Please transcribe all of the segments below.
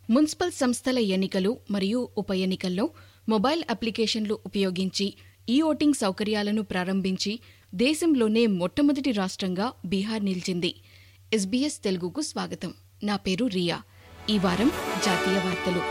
municipal సంస్థల ఎన్నికలు మరియు ఉప ఎన్నికల్లో మొబైల్ అప్లికేషన్లు ఉపయోగించి ఈ ఓటింగ్ సౌకర్యాలను ప్రారంభించి దేశంలోనే మొట్టమొదటి రాష్ట్రంగా బీహార్ నిలిచింది ఎస్బీఎస్ తెలుగుకు స్వాగతం నా పేరు రియా ఈ వారం జాతీయ వార్తలు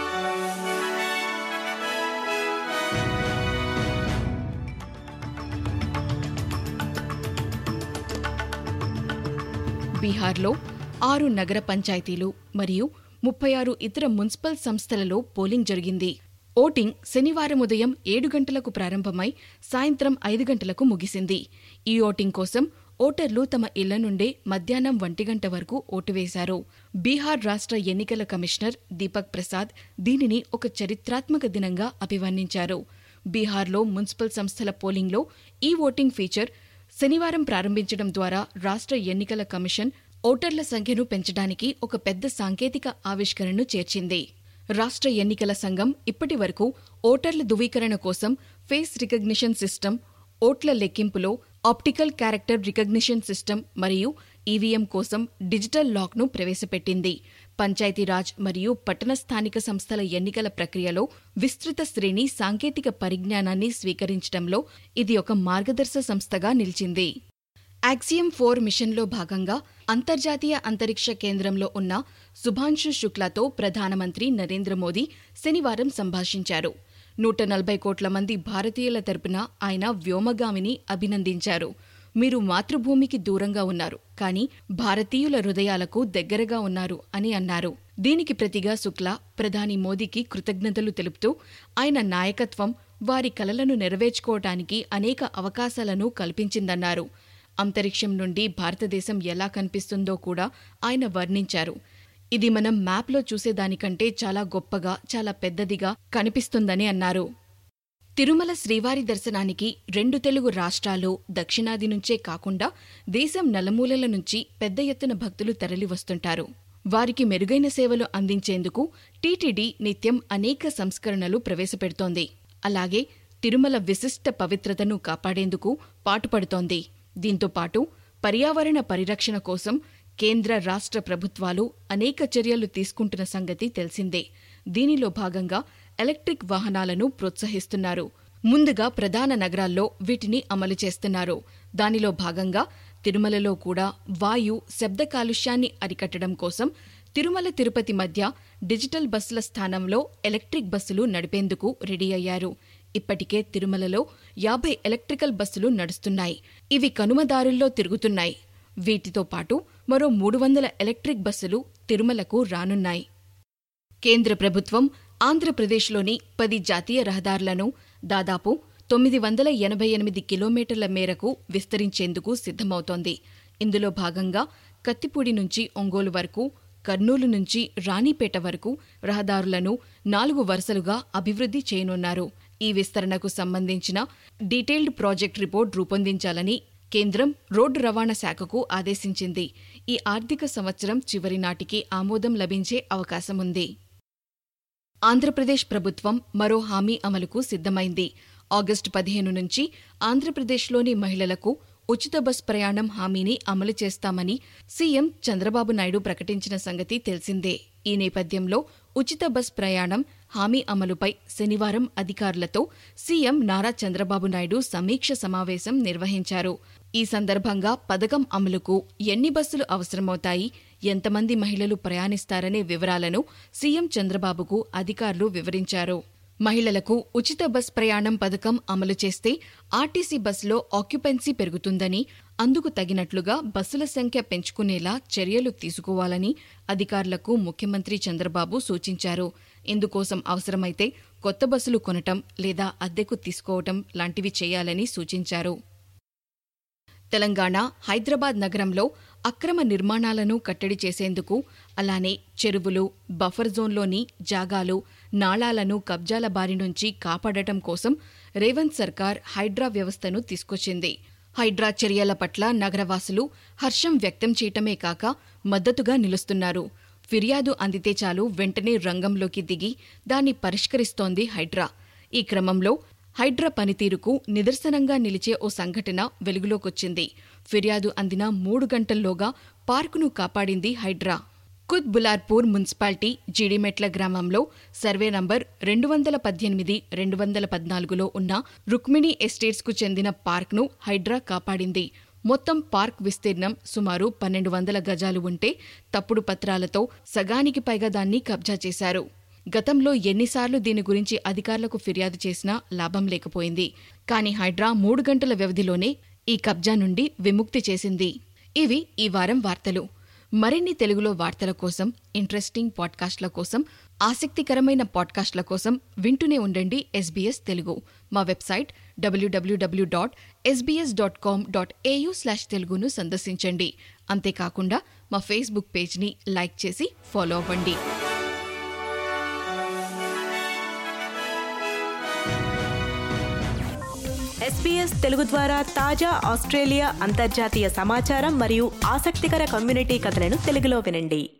బీహార్లో ఆరు నగర పంచాయతీలు మరియు ముప్పై ఆరు ఇతర మున్సిపల్ సంస్థలలో పోలింగ్ జరిగింది ఓటింగ్ శనివారం ఉదయం ఏడు గంటలకు ప్రారంభమై సాయంత్రం ఐదు గంటలకు ముగిసింది ఈ ఓటింగ్ కోసం ఓటర్లు తమ ఇళ్ల నుండే మధ్యాహ్నం ఒంటి గంట వరకు ఓటు వేశారు బీహార్ రాష్ట్ర ఎన్నికల కమిషనర్ దీపక్ ప్రసాద్ దీనిని ఒక చరిత్రాత్మక దినంగా అభివర్ణించారు బీహార్లో మున్సిపల్ సంస్థల పోలింగ్లో ఈ ఓటింగ్ ఫీచర్ శనివారం ప్రారంభించడం ద్వారా రాష్ట్ర ఎన్నికల కమిషన్ ఓటర్ల సంఖ్యను పెంచడానికి ఒక పెద్ద సాంకేతిక ఆవిష్కరణను చేర్చింది రాష్ట్ర ఎన్నికల సంఘం ఇప్పటి వరకు ఓటర్ల ధృవీకరణ కోసం ఫేస్ రికగ్నిషన్ సిస్టమ్ ఓట్ల లెక్కింపులో ఆప్టికల్ క్యారెక్టర్ రికగ్నిషన్ సిస్టమ్ మరియు ఈవీఎం కోసం డిజిటల్ లాక్ను ప్రవేశపెట్టింది పంచాయతీరాజ్ మరియు పట్టణ స్థానిక సంస్థల ఎన్నికల ప్రక్రియలో విస్తృత శ్రేణి సాంకేతిక పరిజ్ఞానాన్ని స్వీకరించడంలో ఇది ఒక మార్గదర్శ సంస్థగా నిలిచింది యాక్సియం ఫోర్ మిషన్లో భాగంగా అంతర్జాతీయ అంతరిక్ష కేంద్రంలో ఉన్న శుభాంశు శుక్లాతో ప్రధానమంత్రి నరేంద్ర మోదీ శనివారం సంభాషించారు నూట నలభై కోట్ల మంది భారతీయుల తరపున ఆయన వ్యోమగామిని అభినందించారు మీరు మాతృభూమికి దూరంగా ఉన్నారు కానీ భారతీయుల హృదయాలకు దగ్గరగా ఉన్నారు అని అన్నారు దీనికి ప్రతిగా శుక్లా ప్రధాని మోదీకి కృతజ్ఞతలు తెలుపుతూ ఆయన నాయకత్వం వారి కలలను నెరవేర్చుకోవటానికి అనేక అవకాశాలను కల్పించిందన్నారు అంతరిక్షం నుండి భారతదేశం ఎలా కనిపిస్తుందో కూడా ఆయన వర్ణించారు ఇది మనం మ్యాప్లో చూసేదానికంటే చాలా గొప్పగా చాలా పెద్దదిగా కనిపిస్తుందని అన్నారు తిరుమల శ్రీవారి దర్శనానికి రెండు తెలుగు రాష్ట్రాలు దక్షిణాది నుంచే కాకుండా దేశం నలుమూలల నుంచి పెద్ద ఎత్తున భక్తులు తరలివస్తుంటారు వారికి మెరుగైన సేవలు అందించేందుకు టీటీడీ నిత్యం అనేక సంస్కరణలు ప్రవేశపెడుతోంది అలాగే తిరుమల విశిష్ట పవిత్రతను కాపాడేందుకు పాటుపడుతోంది దీంతో పాటు పర్యావరణ పరిరక్షణ కోసం కేంద్ర రాష్ట్ర ప్రభుత్వాలు అనేక చర్యలు తీసుకుంటున్న సంగతి తెలిసిందే దీనిలో భాగంగా ఎలక్ట్రిక్ వాహనాలను ప్రోత్సహిస్తున్నారు ముందుగా ప్రధాన నగరాల్లో వీటిని అమలు చేస్తున్నారు దానిలో భాగంగా తిరుమలలో కూడా వాయు శబ్ద కాలుష్యాన్ని అరికట్టడం కోసం తిరుమల తిరుపతి మధ్య డిజిటల్ బస్సుల స్థానంలో ఎలక్ట్రిక్ బస్సులు నడిపేందుకు రెడీ అయ్యారు ఇప్పటికే తిరుమలలో యాభై ఎలక్ట్రికల్ బస్సులు నడుస్తున్నాయి ఇవి కనుమదారుల్లో తిరుగుతున్నాయి వీటితో పాటు మరో మూడు వందల ఎలక్ట్రిక్ బస్సులు తిరుమలకు రానున్నాయి కేంద్ర ప్రభుత్వం ఆంధ్రప్రదేశ్లోని పది జాతీయ రహదారులను దాదాపు తొమ్మిది వందల ఎనభై ఎనిమిది కిలోమీటర్ల మేరకు విస్తరించేందుకు సిద్ధమవుతోంది ఇందులో భాగంగా కత్తిపూడి నుంచి ఒంగోలు వరకు కర్నూలు నుంచి రాణిపేట వరకు రహదారులను నాలుగు వరుసలుగా అభివృద్ధి చేయనున్నారు ఈ విస్తరణకు సంబంధించిన డీటెయిల్డ్ ప్రాజెక్ట్ రిపోర్ట్ రూపొందించాలని కేంద్రం రోడ్డు రవాణా శాఖకు ఆదేశించింది ఈ ఆర్థిక సంవత్సరం చివరి నాటికి ఆమోదం లభించే అవకాశముంది ఆంధ్రప్రదేశ్ ప్రభుత్వం మరో హామీ అమలుకు సిద్ధమైంది ఆగస్టు పదిహేను నుంచి ఆంధ్రప్రదేశ్లోని మహిళలకు ఉచిత బస్ ప్రయాణం హామీని అమలు చేస్తామని సీఎం చంద్రబాబు నాయుడు ప్రకటించిన సంగతి తెలిసిందే ఈ నేపథ్యంలో ఉచిత బస్ ప్రయాణం హామీ అమలుపై శనివారం అధికారులతో సీఎం నారా చంద్రబాబు నాయుడు సమీక్ష సమావేశం నిర్వహించారు ఈ సందర్భంగా పథకం అమలుకు ఎన్ని బస్సులు అవసరమవుతాయి ఎంతమంది మహిళలు ప్రయాణిస్తారనే వివరాలను సీఎం చంద్రబాబుకు అధికారులు వివరించారు మహిళలకు ఉచిత బస్ ప్రయాణం పథకం అమలు చేస్తే ఆర్టీసీ బస్సులో ఆక్యుపెన్సీ పెరుగుతుందని అందుకు తగినట్లుగా బస్సుల సంఖ్య పెంచుకునేలా చర్యలు తీసుకోవాలని అధికారులకు ముఖ్యమంత్రి చంద్రబాబు సూచించారు ఇందుకోసం అవసరమైతే కొత్త బస్సులు కొనటం లేదా అద్దెకు తీసుకోవటం లాంటివి చేయాలని సూచించారు తెలంగాణ హైదరాబాద్ నగరంలో అక్రమ నిర్మాణాలను కట్టడి చేసేందుకు అలానే చెరువులు బఫర్ జోన్లోని జాగాలు నాళాలను కబ్జాల బారి నుంచి కాపాడటం కోసం రేవంత్ సర్కార్ హైడ్రా వ్యవస్థను తీసుకొచ్చింది హైడ్రా చర్యల పట్ల నగరవాసులు హర్షం వ్యక్తం చేయటమే కాక మద్దతుగా నిలుస్తున్నారు ఫిర్యాదు అందితే చాలు వెంటనే రంగంలోకి దిగి దాన్ని పరిష్కరిస్తోంది హైడ్రా ఈ క్రమంలో హైడ్రా పనితీరుకు నిదర్శనంగా నిలిచే ఓ సంఘటన వెలుగులోకొచ్చింది ఫిర్యాదు అందిన మూడు గంటల్లోగా పార్కును కాపాడింది హైడ్రా కుత్ బులార్పూర్ మున్సిపాలిటీ జీడిమెట్ల గ్రామంలో సర్వే నంబర్ రెండు వందల పద్దెనిమిది రెండు వందల పద్నాలుగులో ఉన్న రుక్మిణి ఎస్టేట్స్కు చెందిన పార్క్ను హైడ్రా కాపాడింది మొత్తం పార్క్ విస్తీర్ణం సుమారు పన్నెండు వందల గజాలు ఉంటే తప్పుడు పత్రాలతో సగానికి పైగా దాన్ని కబ్జా చేశారు గతంలో ఎన్నిసార్లు దీని గురించి అధికారులకు ఫిర్యాదు చేసినా లాభం లేకపోయింది కానీ హైడ్రా మూడు గంటల వ్యవధిలోనే ఈ కబ్జా నుండి విముక్తి చేసింది ఇవి ఈ వారం వార్తలు మరిన్ని తెలుగులో వార్తల కోసం ఇంట్రెస్టింగ్ పాడ్కాస్ట్ల కోసం ఆసక్తికరమైన పాడ్కాస్ట్ల కోసం వింటూనే ఉండండి ఎస్బీఎస్ తెలుగు మా website WWW dot SBS dot com dot AU slash తెలుగును సందర్శించండి అంతేకాకుండా మా ఫేస్బుక్ పేజ్ని లైక్ చేసి ఫాలో అవ్వండి ఎస్పీఎస్ తెలుగు ద్వారా తాజా ఆస్ట్రేలియా అంతర్జాతీయ సమాచారం మరియు ఆసక్తికర కమ్యూనిటీ కథలను తెలుగులో వినండి